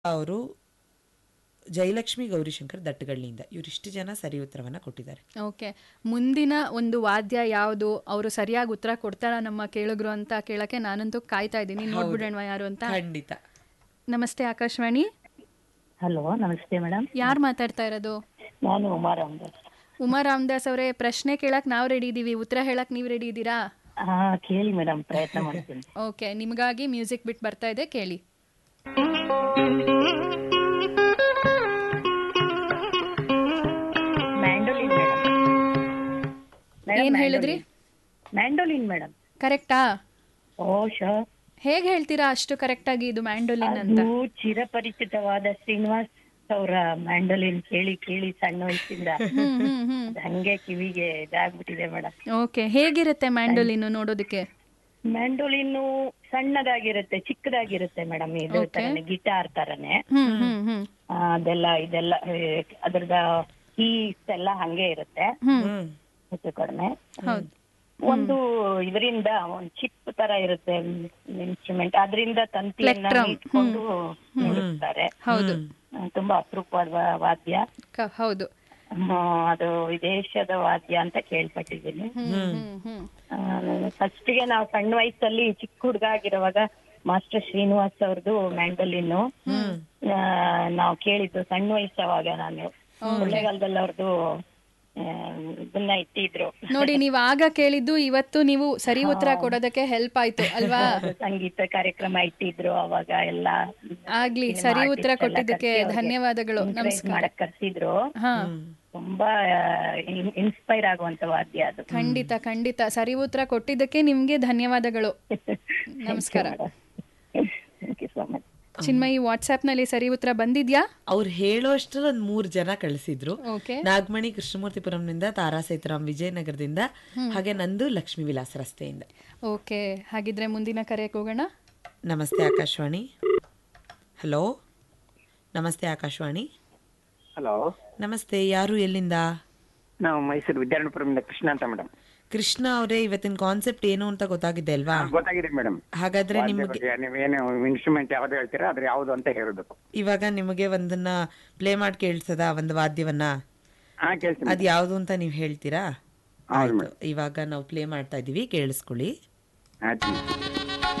ಅವರು ಜಯಲಕ್ಷ್ಮಿ ಗೌರಿಶಂಕರ್ ದಟ್ಟಗಳ್ಳಿಯಿಂದ ಇವರಿಷ್ಟು ಜನ ಸರಿ ಉತ್ತರವನ್ನ ಕೊಟ್ಟಿದ್ದಾರೆ ಓಕೆ ಮುಂದಿನ ಒಂದು ವಾದ್ಯ ಯಾವುದು ಅವರು ಸರಿಯಾಗಿ ಉತ್ತರ ಕೊಡ್ತಾರ ನಮ್ಮ ಕೇಳುಗರು ಅಂತ ಕೇಳಕ್ಕೆ ನಾನಂತೂ ಕಾಯ್ತಾ ಇದ್ದೀನಿ ನೋಡ್ಬಿಡೋಣ ಯಾರು ಅಂತ ಖಂಡಿತ ನಮಸ್ತೆ ಆಕಾಶವಾಣಿ ಹಲೋ ನಮಸ್ತೆ ಮೇಡಮ್ ಯಾರು ಮಾತಾಡ್ತಾ ಇರೋದು ನಾನು ಉಮಾ ರಾಮದಾಸ್ ಉಮಾ ರಾಮದಾಸ್ ಅವರೇ ಪ್ರಶ್ನೆ ಕೇಳಕ್ ನಾವು ರೆಡಿ ಇದ್ದೀವಿ ಉತ್ತರ ಹೇಳಕ್ ನೀವು ರೆಡಿ ಇದ್ದೀರಾ ಹಾ ಕೇಳಿ ಮೇಡಮ್ ಪ್ರಯತ್ನ ಮಾಡ್ತೀನಿ ಓಕೆ ನಿಮಗಾಗಿ ಮ್ಯೂಸಿಕ್ ಬಿಟ್ ಬರ್ತಾ ಇದೆ ಕೇಳಿ ಮ್ಯಾಂಡೋಲಿನ್ ಮೇಡಮ್ ಏನ್ ಹೇಳಿದ್ರಿ ಮ್ಯಾಂಡೋಲಿನ್ ಮೇಡಮ್ ಕರೆಕ್ಟಾ ಓ ಶ ಹೇಗ್ ಹೇಳ್ತೀರಾ ಅಷ್ಟು ಕರೆಕ್ಟ್ ಆಗಿ ಇದು ಮ್ಯಾಂಡೋಲಿನ್ ಅಂತ ಅದು ಚಿರಪರಿಚಿತವಾದ ಶ್ರೀನಿವಾಸ್ ಅವರ ಮ್ಯಾಂಡೋಲಿನ್ ಕೇಳಿ ಕೇಳಿ ಸಣ್ಣ ವಯಸ್ಸಿಂದ ಹ್ಮ್ ಹ್ಮ್ ಹ್ಮ್ ಅದು ಹಂಗೆ ಕಿವಿಗೆ ಇದಾಗ್ಬಿಟ್ಟಿದೆ ಮೇಡಮ್ ಓಕೆ ಹೇಗಿರುತ್ತೆ ಮ್ಯಾಂಡೋಲಿನ್ ನೋಡೋದಕ್ಕೆ ಮ್ಯಾಂಡೋಲಿನ್ನು ಸಣ್ಣದಾಗಿರುತ್ತೆ ಚಿಕ್ಕದಾಗಿರುತ್ತೆ ಮೇಡಮ್ ಇದು ತರನೇ ಗಿಟಾರ್ ತರನೇ ಹ್ಮ್ ಹ್ಮ್ ಹ್ಮ್ ಆ, ಅದೆಲ್ಲ ಇದೆಲ್ಲ ಏ, ಅದ್ರದ ಕೀಸ್ ಎಲ್ಲ ಹಂಗೆ ಇರುತ್ತೆ ಹ್ಮ್ ಹ್ಮ್ ಹೆಚ್ಚು ಕಡಿಮೆ ಹೌದು ಒಂದು ಇದರಿಂದ ಒಂದು ಚಿಪ್ ತರ ಇರುತ್ತೆ ಇನ್ಸ್ಟ್ರೂಮೆಂಟ್ ಅದರಿಂದ ತಂತಿಯನ್ನ ಇಟ್ಕೊಂಡು ನುಡಿಸ್ತಾರೆ ಹೌದು ಆ, ತುಂಬಾ ಅಪರೂಪವಾದ ವಾ- ವಾದ್ಯ ಕ- ಹೌದು ಆ, ಅದು ವಿದೇಶದ ವಾದ್ಯ ಅಂತ ಕೇಳ್ಪಟ್ಟಿದ್ದೀನಿ ಹ್ಮ್ ಹ್ಮ್ ಹ್ಮ್ ಫಸ್ಟ್ಗೆ ನಾವು ಸಣ್ಣ ವಯಸ್ಸಲ್ಲಿ ಚಿಕ್ಕ ಹುಡುಗ ಆಗಿರುವಾಗ ಮಾಸ್ಟರ್ ಶ್ರೀನಿವಾಸ್ ಅವ್ರದ್ದು ಮ್ಯಾಂಡಲಿನ್ ನಾವು ಕೇಳಿದ್ದು ಸಣ್ಣ ವಯಸ್ಸವಾಗ ನಾನು ಕೊಳ್ಳೇಗಾಲದಲ್ಲಿ ಅವ್ರದ್ದು ಆ, ಇದನ್ನ ಇಟ್ಟಿದ್ರು ನೋಡಿ ನೀವು ಆಗ ಕೇಳಿದ್ದು ಇವತ್ತು ನೀವು ಸರಿ ಉತ್ತರ ಕೊಡೋದಕ್ಕೆ ಹೆಲ್ಪ್ ಆಯ್ತು ಅಲ್ವಾ ಸಂಗೀತ ಕಾರ್ಯಕ್ರಮ ಇಟ್ಟಿದ್ರು ಅವಾಗ ಎಲ್ಲ ಆಗ್ಲಿ ಸರಿ ಉತ್ತರ ಕೊಟ್ಟಿದ್ದಕ್ಕೆ ಧನ್ಯವಾದಗಳು encourage ನಮಸ್ಕಾರ ಮಾಡಕ್ ಕರ್ಸಿದ್ರು ಹಾ ತುಂಬಾ ಇನ್ಸ್ಪೈರ್ ಆಗುವಂತ ವಾದ್ಯ ಅದು ಖಂಡಿತ ಖಂಡಿತ ಸರಿ ಉತ್ತರ ಕೊಟ್ಟಿದ್ದಕ್ಕೆ ನಿಮ್ಗೆ ಧನ್ಯವಾದಗಳು ನಮಸ್ಕಾರ thank you so much Chinmayi WhatsApp ನಲ್ಲಿ ಸರಿ ಉತ್ತರ ಬಂದಿದ್ಯಾ ಅವ್ರು ಹೇಳೋ ಅಷ್ಟ್ರಲ್ಲಿ ಒಂದ್ ಮೂರ್ ಜನ ಕಳಿಸಿದ್ರು ಓಕೆ ನಾಗಮಣಿ ಕೃಷ್ಣಮೂರ್ತಿಪುರಂನಿಂದ ತಾರಾ ಸೇತುರಾಮ್ ವಿಜಯನಗರದಿಂದ ಹಾಗೆ ನಂದು ಲಕ್ಷ್ಮೀ ವಿಲಾಸ ರಸ್ತೆಯಿಂದ ಓಕೆ ಹಾಗಿದ್ರೆ ಮುಂದಿನ ಕರೆಗೆ ಹೋಗೋಣ ನಮಸ್ತೆ ಆಕಾಶವಾಣಿ ಹಲೋ ನಮಸ್ತೆ ಆಕಾಶವಾಣಿ ಹಲೋ ನಮಸ್ತೆ ಯಾರು ಎಲ್ಲಿಂದ ನಾವು ಮೈಸೂರು ವಿದ್ಯಾರಣ್ಯಪುರದಿಂದ ಕೃಷ್ಣ ಅಂತ ಮೇಡಮ್ ಕೃಷ್ಣ ಅವರೇ ಇವತ್ತಿನ ಕಾನ್ಸೆಪ್ಟ್ ಏನು ಅಂತ ಗೊತ್ತಾಗಿದೆ ಅಲ್ವಾ ಗೊತ್ತಾಗಿದೆ ಮೇಡಮ್ ಹಾಗಾದ್ರೆ ನಿಮಗೆ ನೀವೇನು ಇನ್ಸ್ಟ್ರೂಮೆಂಟ್ ಯಾವ್ದು ಹೇಳ್ತೀರಾ ಅದ್ರ ಯಾವ್ದು ಅಂತ ಹೇಳ್ಬೇಕು ಇವಾಗ ನಿಮಗೆ ಒಂದನ್ನ ಪ್ಲೇ ಮಾಡಿ ಕೇಳಿಸದ ಒಂದು ವಾದ್ಯವನ್ನ ಹಾ ಕೇಳ್ತೀನಿ ಅದ್ ಯಾವ್ದು ಅಂತ ನೀವು ಹೇಳ್ತೀರಾ ಹೌದು ಆಯ್ತು ಇವಾಗ ನಾವು ಪ್ಲೇ ಮಾಡ್ತಾ ಇದೀವಿ ಕೇಳಿಸ್ಕೊಳ್ಳಿ ಆಯ್ತು